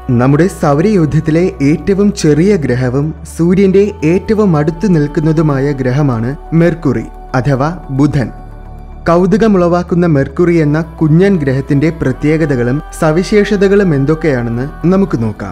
നമ്മുടെ സൗരയൂഥത്തിലെ ഏറ്റവും ചെറിയ ഗ്രഹവും സൂര്യന്റെ ഏറ്റവും അടുത്ത് നിൽക്കുന്നതുമായ ഗ്രഹമാണ് മെർക്കുറി അഥവാ ബുധൻ കൗതുകമുളവാക്കുന്ന മെർക്കുറി എന്ന കുഞ്ഞൻ ഗ്രഹത്തിന്റെ പ്രത്യേകതകളും സവിശേഷതകളും എന്തൊക്കെയാണെന്ന് നമുക്ക് നോക്കാം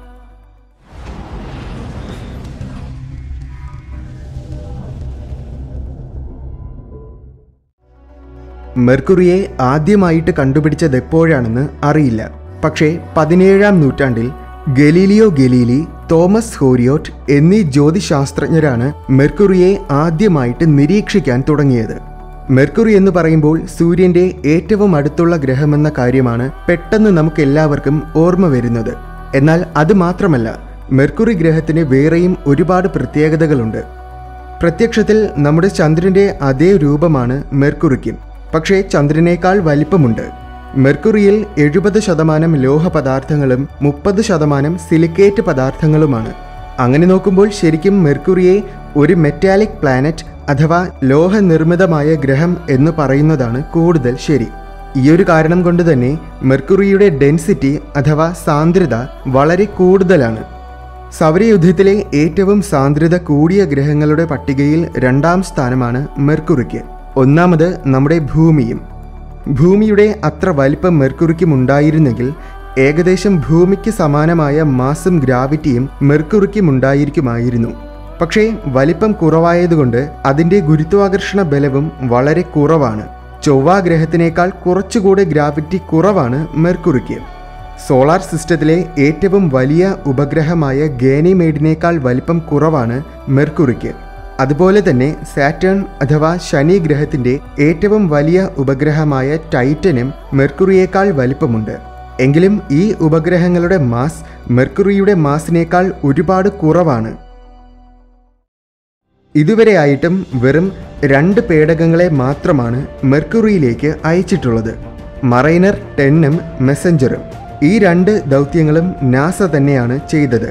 മെർക്കുറിയെ ആദ്യമായിട്ട് കണ്ടുപിടിച്ചത് എപ്പോഴാണെന്ന് അറിയില്ല പക്ഷേ പതിനേഴാം നൂറ്റാണ്ടിൽ ഗലീലിയോ ഗലീലി തോമസ് ഹോരിയോട്ട് എന്നീ ജ്യോതിശാസ്ത്രജ്ഞരാണ് മെർക്കുറിയെ ആദ്യമായിട്ട് നിരീക്ഷിക്കാൻ തുടങ്ങിയത് മെർക്കുറി എന്ന് പറയുമ്പോൾ സൂര്യന്റെ ഏറ്റവും അടുത്തുള്ള ഗ്രഹമെന്ന കാര്യമാണ് പെട്ടെന്ന് നമുക്ക് എല്ലാവർക്കും ഓർമ്മ വരുന്നത് എന്നാൽ അത് മാത്രമല്ല മെർക്കുറി ഗ്രഹത്തിന് വേറെയും ഒരുപാട് പ്രത്യേകതകളുണ്ട് പ്രത്യക്ഷത്തിൽ നമ്മുടെ ചന്ദ്രന്റെ അതേ രൂപമാണ് മെർക്കുറിക്കും പക്ഷേ ചന്ദ്രനേക്കാൾ വലിപ്പമുണ്ട് മെർക്കുറിയിൽ എഴുപത് ശതമാനം ലോഹ പദാർത്ഥങ്ങളും മുപ്പത് ശതമാനം സിലിക്കേറ്റ് പദാർത്ഥങ്ങളുമാണ് അങ്ങനെ നോക്കുമ്പോൾ ശരിക്കും മെർക്കുറിയെ ഒരു മെറ്റാലിക് പ്ലാനറ്റ് അഥവാ ലോഹ നിർമ്മിതമായ ഗ്രഹം എന്ന് പറയുന്നതാണ് കൂടുതൽ ശരി ഈയൊരു കാരണം കൊണ്ട് തന്നെ മെർക്കുറിയുടെ ഡെൻസിറ്റി അഥവാ സാന്ദ്രത വളരെ കൂടുതലാണ് സൗരയുദ്ധത്തിലെ ഏറ്റവും സാന്ദ്രത കൂടിയ ഗ്രഹങ്ങളുടെ പട്ടികയിൽ രണ്ടാം സ്ഥാനമാണ് മെർക്കുറിക്ക് ഒന്നാമത് നമ്മുടെ ഭൂമിയും ഭൂമിയുടെ അത്ര വലിപ്പം മെർക്കുറിക്കും ഉണ്ടായിരുന്നെങ്കിൽ ഏകദേശം ഭൂമിക്ക് സമാനമായ മാസും ഗ്രാവിറ്റിയും മെർക്കുറിക്കും ഉണ്ടായിരിക്കുമായിരുന്നു പക്ഷേ വലിപ്പം കുറവായതുകൊണ്ട് അതിൻ്റെ ഗുരുത്വാകർഷണ ബലവും വളരെ കുറവാണ് ചൊവ്വ ഗ്രഹത്തിനേക്കാൾ കുറച്ചുകൂടെ ഗ്രാവിറ്റി കുറവാണ് മെർക്കുറിക്ക് സോളാർ സിസ്റ്റത്തിലെ ഏറ്റവും വലിയ ഉപഗ്രഹമായ ഗേനിമേഡിനേക്കാൾ വലിപ്പം കുറവാണ് മെർക്കുറിക്ക് അതുപോലെ തന്നെ സാറ്റേൺ അഥവാ ശനി ഗ്രഹത്തിന്റെ ഏറ്റവും വലിയ ഉപഗ്രഹമായ ടൈറ്റനും മെർക്കുറിയേക്കാൾ വലിപ്പമുണ്ട് എങ്കിലും ഈ ഉപഗ്രഹങ്ങളുടെ മാസ് മെർക്കുറിയുടെ മാസിനേക്കാൾ ഒരുപാട് കുറവാണ് ഇതുവരെയായിട്ടും വെറും രണ്ട് പേടകങ്ങളെ മാത്രമാണ് മെർക്കുറിയിലേക്ക് അയച്ചിട്ടുള്ളത് മറൈനർ ടെന്നും മെസ്സഞ്ചറും ഈ രണ്ട് ദൗത്യങ്ങളും നാസ തന്നെയാണ് ചെയ്തത്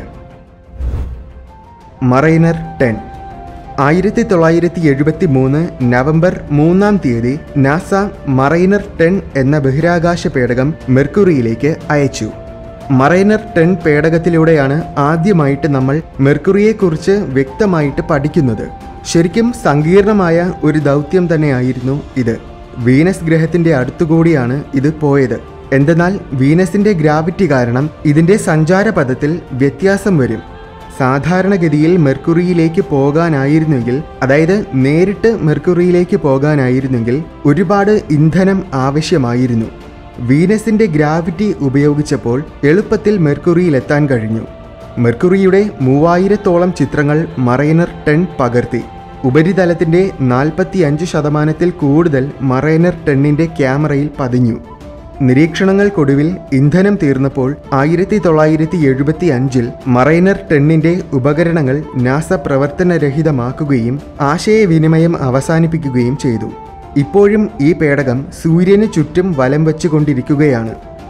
മറൈനർ ടെൻ ആയിരത്തി തൊള്ളായിരത്തി എഴുപത്തി മൂന്ന് നവംബർ മൂന്നാം തീയതി നാസ മറൈനർ ടെൻ എന്ന ബഹിരാകാശ പേടകം മെർക്കുറിയിലേക്ക് അയച്ചു മറൈനർ ടെൻ പേടകത്തിലൂടെയാണ് ആദ്യമായിട്ട് നമ്മൾ മെർക്കുറിയെക്കുറിച്ച് വ്യക്തമായിട്ട് പഠിക്കുന്നത് ശരിക്കും സങ്കീർണമായ ഒരു ദൗത്യം തന്നെയായിരുന്നു ഇത് വീനസ് ഗ്രഹത്തിന്റെ അടുത്തുകൂടിയാണ് ഇത് പോയത് എന്തെന്നാൽ വീനസിന്റെ ഗ്രാവിറ്റി കാരണം ഇതിന്റെ സഞ്ചാരപഥത്തിൽ വ്യത്യാസം വരും സാധാരണഗതിയിൽ മെർക്കുറിയിലേക്ക് പോകാനായിരുന്നെങ്കിൽ അതായത് നേരിട്ട് മെർക്കുറിയിലേക്ക് പോകാനായിരുന്നെങ്കിൽ ഒരുപാട് ഇന്ധനം ആവശ്യമായിരുന്നു വീനസിന്റെ ഗ്രാവിറ്റി ഉപയോഗിച്ചപ്പോൾ എളുപ്പത്തിൽ മെർക്കുറിയിലെത്താൻ കഴിഞ്ഞു മെർക്കുറിയുടെ മൂവായിരത്തോളം ചിത്രങ്ങൾ മറൈനർ ടെൻ പകർത്തി ഉപരിതലത്തിന്റെ നാൽപ്പത്തി അഞ്ച് ശതമാനത്തിൽ കൂടുതൽ മറൈനർ ടെന്നിന്റെ ക്യാമറയിൽ പതിഞ്ഞു നിരീക്ഷണങ്ങൾക്കൊടുവിൽ ഇന്ധനം തീർന്നപ്പോൾ ആയിരത്തി തൊള്ളായിരത്തി എഴുപത്തി അഞ്ചിൽ മറൈനർ ടെന്നിന്റെ ഉപകരണങ്ങൾ നാസ പ്രവർത്തനരഹിതമാക്കുകയും ആശയവിനിമയം അവസാനിപ്പിക്കുകയും ചെയ്തു ഇപ്പോഴും ഈ പേടകം സൂര്യന് ചുറ്റും വലം വെച്ചുകൊണ്ടിരിക്കുകയാണ്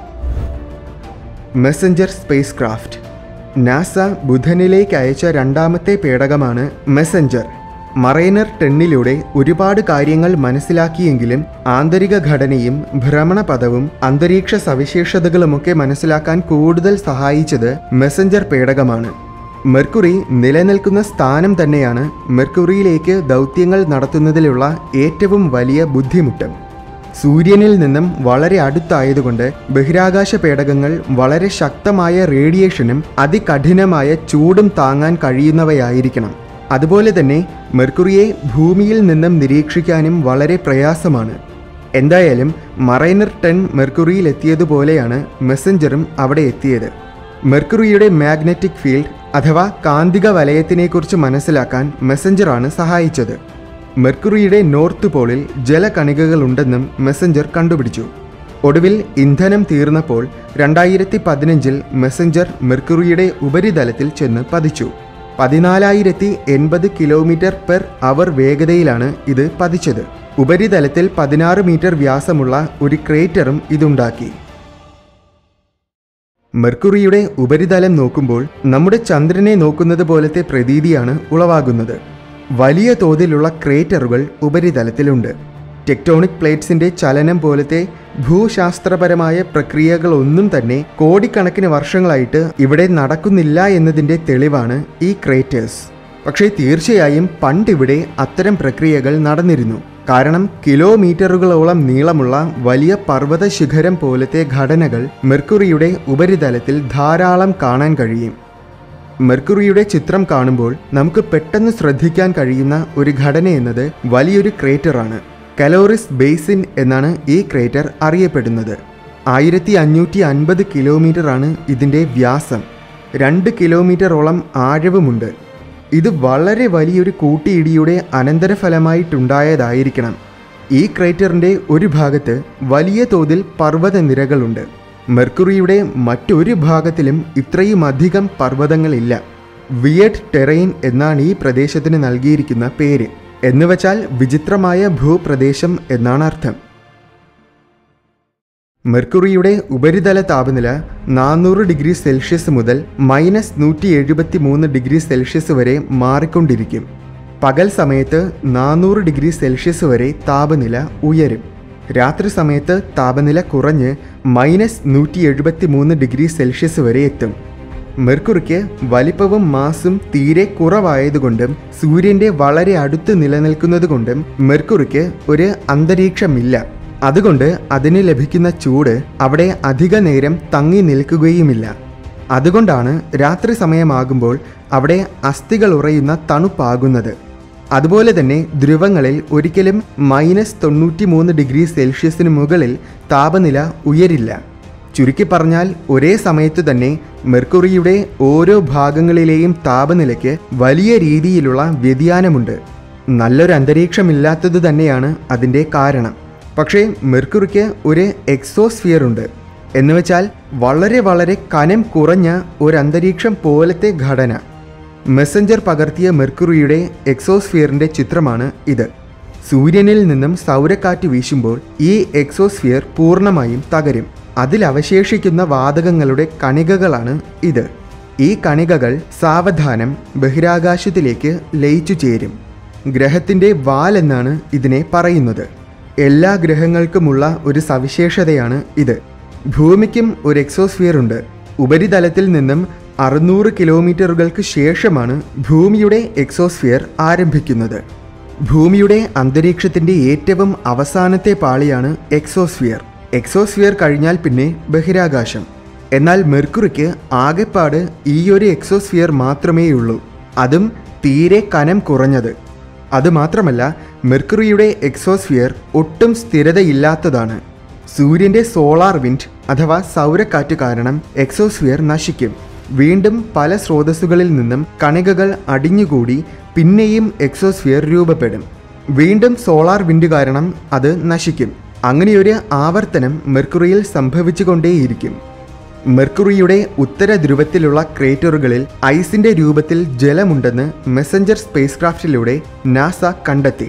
മെസ്സഞ്ചർ സ്പേസ് ക്രാഫ്റ്റ് നാസ ബുധനിലേക്ക് അയച്ച രണ്ടാമത്തെ പേടകമാണ് മെസ്സഞ്ചർ മറൈനർ ടെന്നിലൂടെ ഒരുപാട് കാര്യങ്ങൾ മനസ്സിലാക്കിയെങ്കിലും ആന്തരിക ഘടനയും ഭ്രമണപഥവും അന്തരീക്ഷ സവിശേഷതകളുമൊക്കെ മനസ്സിലാക്കാൻ കൂടുതൽ സഹായിച്ചത് മെസ്സഞ്ചർ പേടകമാണ് മെർക്കുറി നിലനിൽക്കുന്ന സ്ഥാനം തന്നെയാണ് മെർക്കുറിയിലേക്ക് ദൗത്യങ്ങൾ നടത്തുന്നതിലുള്ള ഏറ്റവും വലിയ ബുദ്ധിമുട്ട് സൂര്യനിൽ നിന്നും വളരെ അടുത്തായതുകൊണ്ട് ബഹിരാകാശ പേടകങ്ങൾ വളരെ ശക്തമായ റേഡിയേഷനും അതികഠിനമായ ചൂടും താങ്ങാൻ കഴിയുന്നവയായിരിക്കണം അതുപോലെ തന്നെ മെർക്കുറിയെ ഭൂമിയിൽ നിന്നും നിരീക്ഷിക്കാനും വളരെ പ്രയാസമാണ് എന്തായാലും മറൈനർ ടെൻ മെർക്കുറിയിൽ എത്തിയതുപോലെയാണ് മെസ്സഞ്ചറും അവിടെ എത്തിയത് മെർക്കുറിയുടെ മാഗ്നറ്റിക് ഫീൽഡ് അഥവാ കാന്തിക വലയത്തിനെക്കുറിച്ച് മനസ്സിലാക്കാൻ മെസ്സഞ്ചറാണ് സഹായിച്ചത് മെർക്കുറിയുടെ നോർത്ത് പോളിൽ ജലകണികകളുണ്ടെന്നും മെസ്സഞ്ചർ കണ്ടുപിടിച്ചു ഒടുവിൽ ഇന്ധനം തീർന്നപ്പോൾ രണ്ടായിരത്തി പതിനഞ്ചിൽ മെസ്സഞ്ചർ മെർക്കുറിയുടെ ഉപരിതലത്തിൽ ചെന്ന് പതിച്ചു പതിനാലായിരത്തി എൺപത് കിലോമീറ്റർ പെർ അവർ വേഗതയിലാണ് ഇത് പതിച്ചത് ഉപരിതലത്തിൽ പതിനാറ് മീറ്റർ വ്യാസമുള്ള ഒരു ക്രേറ്ററും ഇതുണ്ടാക്കി മെർക്കുറിയുടെ ഉപരിതലം നോക്കുമ്പോൾ നമ്മുടെ ചന്ദ്രനെ നോക്കുന്നത് പോലത്തെ പ്രതീതിയാണ് ഉളവാകുന്നത് വലിയ തോതിലുള്ള ക്രേറ്ററുകൾ ഉപരിതലത്തിലുണ്ട് ടെക്ടോണിക് പ്ലേറ്റ്സിന്റെ ചലനം പോലത്തെ ഭൂശാസ്ത്രപരമായ പ്രക്രിയകളൊന്നും തന്നെ കോടിക്കണക്കിന് വർഷങ്ങളായിട്ട് ഇവിടെ നടക്കുന്നില്ല എന്നതിൻ്റെ തെളിവാണ് ഈ ക്രേറ്റേഴ്സ് പക്ഷേ തീർച്ചയായും പണ്ടിവിടെ അത്തരം പ്രക്രിയകൾ നടന്നിരുന്നു കാരണം കിലോമീറ്ററുകളോളം നീളമുള്ള വലിയ പർവ്വത ശിഖരം പോലത്തെ ഘടനകൾ മെർക്കുറിയുടെ ഉപരിതലത്തിൽ ധാരാളം കാണാൻ കഴിയും മെർക്കുറിയുടെ ചിത്രം കാണുമ്പോൾ നമുക്ക് പെട്ടെന്ന് ശ്രദ്ധിക്കാൻ കഴിയുന്ന ഒരു ഘടന എന്നത് വലിയൊരു ക്രേറ്ററാണ് കലോറിസ് ബേസിൻ എന്നാണ് ഈ ക്രേറ്റർ അറിയപ്പെടുന്നത് ആയിരത്തി അഞ്ഞൂറ്റി അൻപത് കിലോമീറ്റർ ആണ് ഇതിൻ്റെ വ്യാസം രണ്ട് കിലോമീറ്ററോളം ആഴവുമുണ്ട് ഇത് വളരെ വലിയൊരു കൂട്ടിയിടിയുടെ അനന്തരഫലമായിട്ടുണ്ടായതായിരിക്കണം ഈ ക്രേറ്ററിൻ്റെ ഒരു ഭാഗത്ത് വലിയ തോതിൽ പർവ്വത നിരകളുണ്ട് മെർക്കുറിയുടെ മറ്റൊരു ഭാഗത്തിലും ഇത്രയുമധികം പർവ്വതങ്ങളില്ല വിയഡ് ടെറൈൻ എന്നാണ് ഈ പ്രദേശത്തിന് നൽകിയിരിക്കുന്ന പേര് എന്നുവച്ചാൽ വിചിത്രമായ ഭൂപ്രദേശം എന്നാണ് അർത്ഥം മെർക്കുറിയുടെ ഉപരിതല താപനില നാനൂറ് ഡിഗ്രി സെൽഷ്യസ് മുതൽ മൈനസ് നൂറ്റി എഴുപത്തി മൂന്ന് ഡിഗ്രി സെൽഷ്യസ് വരെ മാറിക്കൊണ്ടിരിക്കും പകൽ സമയത്ത് നാനൂറ് ഡിഗ്രി സെൽഷ്യസ് വരെ താപനില ഉയരും രാത്രി സമയത്ത് താപനില കുറഞ്ഞ് മൈനസ് നൂറ്റി എഴുപത്തി മൂന്ന് ഡിഗ്രി സെൽഷ്യസ് വരെ എത്തും മെർക്കുറിക്ക് വലിപ്പവും മാസും തീരെ കുറവായതുകൊണ്ടും സൂര്യന്റെ വളരെ അടുത്ത് നിലനിൽക്കുന്നതുകൊണ്ടും മെർക്കുറിക്ക് ഒരു അന്തരീക്ഷമില്ല അതുകൊണ്ട് അതിന് ലഭിക്കുന്ന ചൂട് അവിടെ അധിക നേരം തങ്ങി നിൽക്കുകയുമില്ല അതുകൊണ്ടാണ് രാത്രി സമയമാകുമ്പോൾ അവിടെ അസ്ഥികൾ ഉറയുന്ന തണുപ്പാകുന്നത് അതുപോലെ തന്നെ ധ്രുവങ്ങളിൽ ഒരിക്കലും മൈനസ് തൊണ്ണൂറ്റി മൂന്ന് ഡിഗ്രി സെൽഷ്യസിന് മുകളിൽ താപനില ഉയരില്ല ചുരുക്കി പറഞ്ഞാൽ ഒരേ സമയത്ത് തന്നെ മെർക്കുറിയുടെ ഓരോ ഭാഗങ്ങളിലെയും താപനിലയ്ക്ക് വലിയ രീതിയിലുള്ള വ്യതിയാനമുണ്ട് നല്ലൊരു അന്തരീക്ഷമില്ലാത്തത് തന്നെയാണ് അതിൻ്റെ കാരണം പക്ഷേ മെർക്കുറിക്ക് ഒരു എക്സോസ്ഫിയർ ഉണ്ട് എന്നുവെച്ചാൽ വളരെ വളരെ കനം കുറഞ്ഞ ഒരു അന്തരീക്ഷം പോലത്തെ ഘടന മെസ്സഞ്ചർ പകർത്തിയ മെർക്കുറിയുടെ എക്സോസ്ഫിയറിന്റെ ചിത്രമാണ് ഇത് സൂര്യനിൽ നിന്നും സൗരക്കാറ്റ് വീശുമ്പോൾ ഈ എക്സോസ്ഫിയർ പൂർണ്ണമായും തകരും അതിൽ അവശേഷിക്കുന്ന വാതകങ്ങളുടെ കണികകളാണ് ഇത് ഈ കണികകൾ സാവധാനം ബഹിരാകാശത്തിലേക്ക് ലയിച്ചു ചേരും ഗ്രഹത്തിൻ്റെ വാൽ എന്നാണ് ഇതിനെ പറയുന്നത് എല്ലാ ഗ്രഹങ്ങൾക്കുമുള്ള ഒരു സവിശേഷതയാണ് ഇത് ഭൂമിക്കും ഒരു എക്സോസ്ഫിയർ ഉണ്ട് ഉപരിതലത്തിൽ നിന്നും അറുന്നൂറ് കിലോമീറ്ററുകൾക്ക് ശേഷമാണ് ഭൂമിയുടെ എക്സോസ്ഫിയർ ആരംഭിക്കുന്നത് ഭൂമിയുടെ അന്തരീക്ഷത്തിന്റെ ഏറ്റവും അവസാനത്തെ പാളിയാണ് എക്സോസ്ഫിയർ എക്സോസ്ഫിയർ കഴിഞ്ഞാൽ പിന്നെ ബഹിരാകാശം എന്നാൽ മെർക്കുറിക്ക് ആകെപ്പാട് ഈയൊരു എക്സോസ്ഫിയർ മാത്രമേയുള്ളൂ അതും തീരെ കനം കുറഞ്ഞത് അതുമാത്രമല്ല മെർക്കുറിയുടെ എക്സോസ്ഫിയർ ഒട്ടും സ്ഥിരതയില്ലാത്തതാണ് സൂര്യന്റെ സോളാർ വിൻഡ് അഥവാ സൗരക്കാറ്റ് കാരണം എക്സോസ്ഫിയർ നശിക്കും വീണ്ടും പല സ്രോതസ്സുകളിൽ നിന്നും കണികകൾ അടിഞ്ഞുകൂടി പിന്നെയും എക്സോസ്ഫിയർ രൂപപ്പെടും വീണ്ടും സോളാർ വിൻഡ് കാരണം അത് നശിക്കും അങ്ങനെയൊരു ആവർത്തനം മെർക്കുറിയിൽ സംഭവിച്ചുകൊണ്ടേയിരിക്കും മെർക്കുറിയുടെ ഉത്തര ധ്രുവത്തിലുള്ള ക്രേറ്ററുകളിൽ ഐസിന്റെ രൂപത്തിൽ ജലമുണ്ടെന്ന് മെസ്സഞ്ചർ സ്പേസ് ക്രാഫ്റ്റിലൂടെ നാസ കണ്ടെത്തി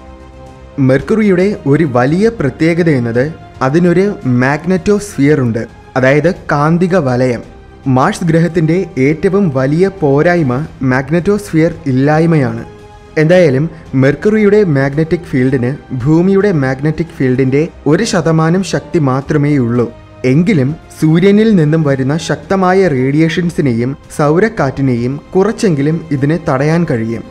മെർക്കുറിയുടെ ഒരു വലിയ പ്രത്യേകത എന്നത് അതിനൊരു മാഗ്നറ്റോസ്ഫിയർ ഉണ്ട് അതായത് കാന്തിക വലയം മാർസ് ഗ്രഹത്തിന്റെ ഏറ്റവും വലിയ പോരായ്മ മാഗ്നറ്റോസ്ഫിയർ ഇല്ലായ്മയാണ് എന്തായാലും മെർക്കുറിയുടെ മാഗ്നറ്റിക് ഫീൽഡിന് ഭൂമിയുടെ മാഗ്നറ്റിക് ഫീൽഡിന്റെ ഒരു ശതമാനം ശക്തി മാത്രമേ ഉള്ളൂ എങ്കിലും സൂര്യനിൽ നിന്നും വരുന്ന ശക്തമായ റേഡിയേഷൻസിനെയും സൗരക്കാറ്റിനെയും കുറച്ചെങ്കിലും ഇതിന് തടയാൻ കഴിയും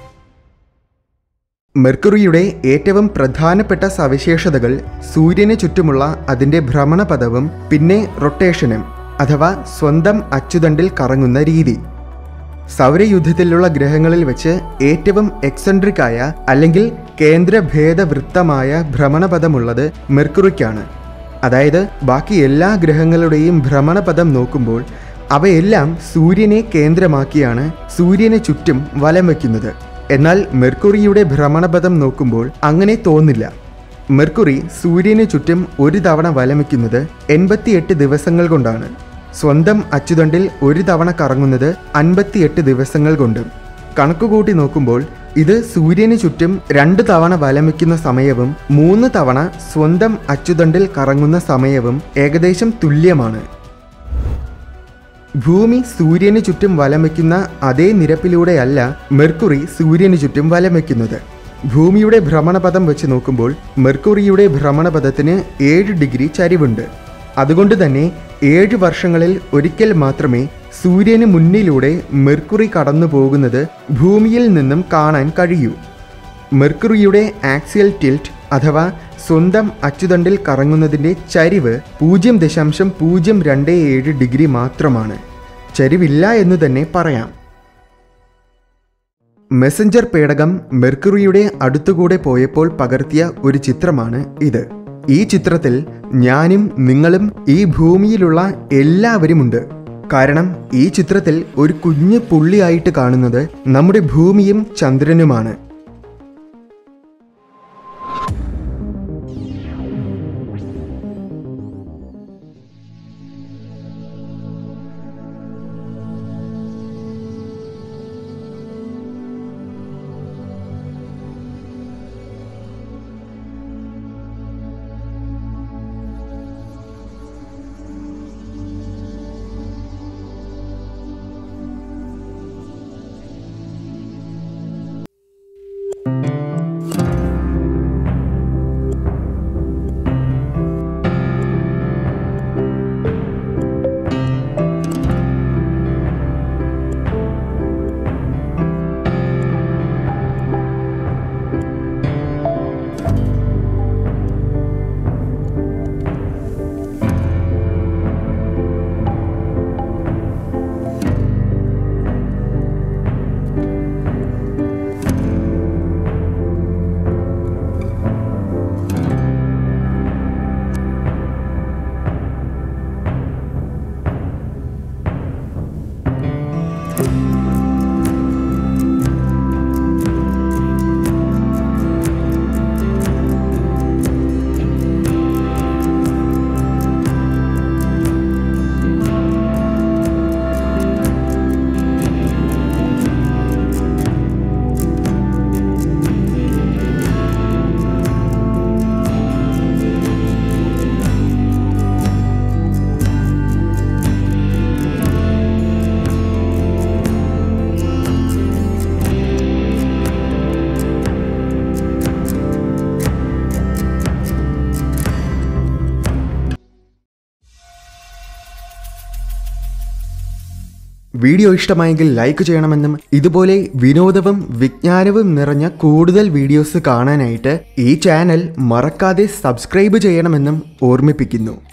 മെർക്കുറിയുടെ ഏറ്റവും പ്രധാനപ്പെട്ട സവിശേഷതകൾ സൂര്യന് ചുറ്റുമുള്ള അതിൻ്റെ ഭ്രമണപഥവും പിന്നെ റൊട്ടേഷനും അഥവാ സ്വന്തം അച്ചുതണ്ടിൽ കറങ്ങുന്ന രീതി സൗരയുദ്ധത്തിലുള്ള ഗ്രഹങ്ങളിൽ വെച്ച് ഏറ്റവും എക്സെൻട്രിക് ആയ അല്ലെങ്കിൽ കേന്ദ്രഭേദവൃത്തമായ ഭ്രമണപഥമുള്ളത് മെർക്കുറിക്കാണ് അതായത് ബാക്കി എല്ലാ ഗ്രഹങ്ങളുടെയും ഭ്രമണപഥം നോക്കുമ്പോൾ അവയെല്ലാം സൂര്യനെ കേന്ദ്രമാക്കിയാണ് സൂര്യന് ചുറ്റും വലം വയ്ക്കുന്നത് എന്നാൽ മെർക്കുറിയുടെ ഭ്രമണപഥം നോക്കുമ്പോൾ അങ്ങനെ തോന്നില്ല മെർക്കുറി സൂര്യന് ചുറ്റും ഒരു തവണ വലമിക്കുന്നത് എൺപത്തിയെട്ട് ദിവസങ്ങൾ കൊണ്ടാണ് സ്വന്തം അച്ചുതണ്ടിൽ ഒരു തവണ കറങ്ങുന്നത് അൻപത്തിയെട്ട് ദിവസങ്ങൾ കൊണ്ടും കണക്കുകൂട്ടി നോക്കുമ്പോൾ ഇത് സൂര്യന് ചുറ്റും രണ്ട് തവണ വലമിക്കുന്ന സമയവും മൂന്ന് തവണ സ്വന്തം അച്ചുതണ്ടിൽ കറങ്ങുന്ന സമയവും ഏകദേശം തുല്യമാണ് ഭൂമി സൂര്യന് ചുറ്റും വലം വയ്ക്കുന്ന അതേ നിരപ്പിലൂടെയല്ല മെർക്കുറി സൂര്യന് ചുറ്റും വലം വയ്ക്കുന്നത് ഭൂമിയുടെ ഭ്രമണപഥം വെച്ച് നോക്കുമ്പോൾ മെർക്കുറിയുടെ ഭ്രമണപഥത്തിന് ഏഴ് ഡിഗ്രി ചരിവുണ്ട് അതുകൊണ്ട് തന്നെ ഏഴ് വർഷങ്ങളിൽ ഒരിക്കൽ മാത്രമേ സൂര്യന് മുന്നിലൂടെ മെർക്കുറി കടന്നു പോകുന്നത് ഭൂമിയിൽ നിന്നും കാണാൻ കഴിയൂ മെർക്കുറിയുടെ ആക്സിയൽ ടിൽറ്റ് അഥവാ സ്വന്തം അച്ചുതണ്ടിൽ കറങ്ങുന്നതിൻ്റെ ചരിവ് പൂജ്യം ദശാംശം പൂജ്യം രണ്ട് ഏഴ് ഡിഗ്രി മാത്രമാണ് ചരിവില്ല എന്ന് തന്നെ പറയാം മെസ്സഞ്ചർ പേടകം മെർക്കുറിയുടെ അടുത്തുകൂടെ പോയപ്പോൾ പകർത്തിയ ഒരു ചിത്രമാണ് ഇത് ഈ ചിത്രത്തിൽ ഞാനും നിങ്ങളും ഈ ഭൂമിയിലുള്ള എല്ലാവരുമുണ്ട് കാരണം ഈ ചിത്രത്തിൽ ഒരു കുഞ്ഞു പുള്ളിയായിട്ട് കാണുന്നത് നമ്മുടെ ഭൂമിയും ചന്ദ്രനുമാണ് വീഡിയോ ഇഷ്ടമായെങ്കിൽ ലൈക്ക് ചെയ്യണമെന്നും ഇതുപോലെ വിനോദവും വിജ്ഞാനവും നിറഞ്ഞ കൂടുതൽ വീഡിയോസ് കാണാനായിട്ട് ഈ ചാനൽ മറക്കാതെ സബ്സ്ക്രൈബ് ചെയ്യണമെന്നും ഓർമ്മിപ്പിക്കുന്നു